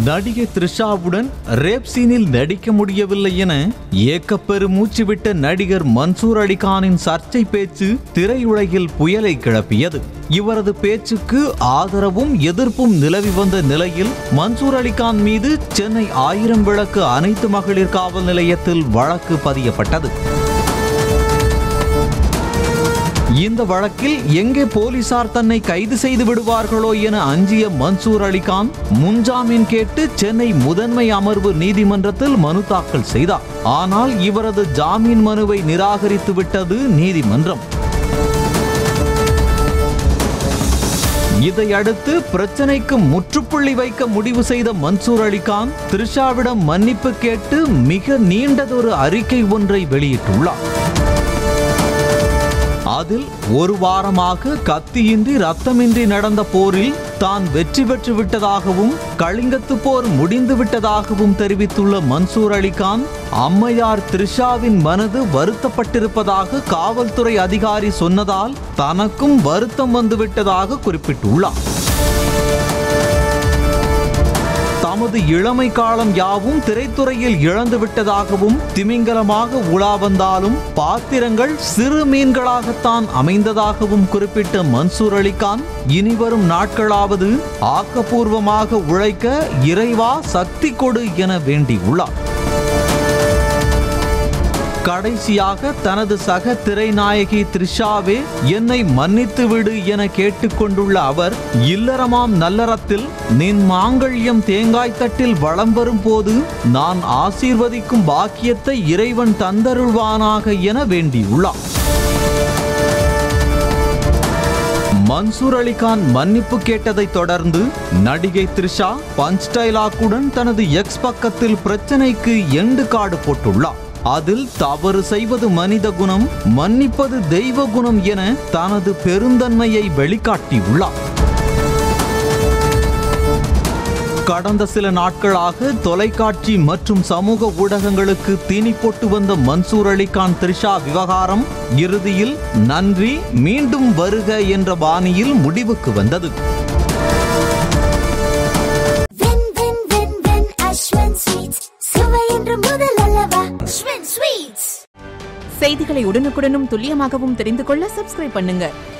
நடிகை த்ரிஷாவுடன் ரேப் சீனில் நடிக்க முடியவில்லை என ஏக்கப்பெருமூச்சு விட்ட நடிகர் மன்சூர் அலிகானின் சர்ச்சை பேச்சு திரையுலகில் புயலை கிளப்பியது இவரது பேச்சுக்கு ஆதரவும் எதிர்ப்பும் நிலவி வந்த நிலையில் மன்சூர் அலிகான் மீது சென்னை ஆயிரம் விளக்கு அனைத்து மகளிர் காவல் நிலையத்தில் வழக்கு பதியப்பட்டது இந்த வழக்கில் எங்கே போலீசார் தன்னை கைது செய்து விடுவார்களோ என அஞ்சிய மன்சூர் அலிகான் முன்ஜாமீன் கேட்டு சென்னை முதன்மை அமர்வு நீதிமன்றத்தில் மனு தாக்கல் செய்தார் ஆனால் இவரது ஜாமீன் மனுவை நிராகரித்து விட்டது நீதிமன்றம் இதையடுத்து பிரச்சனைக்கு முற்றுப்புள்ளி வைக்க முடிவு செய்த மன்சூர் அலிகான் த்ரிஷாவிடம் மன்னிப்பு கேட்டு மிக நீண்டதொரு அறிக்கை ஒன்றை வெளியிட்டுள்ளார் அதில் ஒரு வாரமாக கத்தியின்றி ரத்தமின்றி நடந்த போரில் தான் வெற்றி பெற்று விட்டதாகவும் கலிங்கத்து போர் முடிந்து விட்டதாகவும் தெரிவித்துள்ள மன்சூர் அலிகான் அம்மையார் த்ரிஷாவின் மனது வருத்தப்பட்டிருப்பதாக காவல்துறை அதிகாரி சொன்னதால் தனக்கும் வருத்தம் வந்துவிட்டதாக குறிப்பிட்டுள்ளார் தமது இளமை காலம் யாவும் திரைத்துறையில் இழந்து விட்டதாகவும் திமிங்கலமாக உலா வந்தாலும் பாத்திரங்கள் சிறு மீன்களாகத்தான் அமைந்ததாகவும் குறிப்பிட்ட மன்சூர் அலிகான் இனிவரும் நாட்களாவது ஆக்கப்பூர்வமாக உழைக்க இறைவா சக்தி கொடு என வேண்டியுள்ளார் கடைசியாக தனது சக திரைநாயகி த்ரிஷாவே என்னை மன்னித்து விடு என கேட்டுக்கொண்டுள்ள அவர் இல்லறமாம் நல்லறத்தில் நின் மாங்கல்யம் தேங்காய் தட்டில் வளம் வரும் போது நான் ஆசீர்வதிக்கும் பாக்கியத்தை இறைவன் தந்தருள்வானாக என வேண்டியுள்ளார் மன்சூர் அலிகான் மன்னிப்பு கேட்டதை தொடர்ந்து நடிகை த்ரிஷா பஞ்ச் டைலாக்குடன் தனது எக்ஸ் பக்கத்தில் பிரச்சனைக்கு எண்டு காடு போட்டுள்ளார் அதில் தவறு செய்வது மனித குணம் மன்னிப்பது தெய்வ குணம் என தனது பெருந்தன்மையை வெளிக்காட்டியுள்ளார் கடந்த சில நாட்களாக தொலைக்காட்சி மற்றும் சமூக ஊடகங்களுக்கு தீனி போட்டு வந்த மன்சூர் அலிகான் த்ரிஷா விவகாரம் இறுதியில் நன்றி மீண்டும் வருக என்ற பாணியில் முடிவுக்கு வந்தது வென் வென் வென் வென் அஸ்வன் ஸ்வீட்ஸ் சுவை என்று முதல் அல்லவா அஸ்வன் ஸ்வீட்ஸ் செய்திகளை உடனுக்குடனும் துல்லியமாகவும் தெரிந்து கொள்ள சப்ஸ்கிரைப் பண்ணுங்க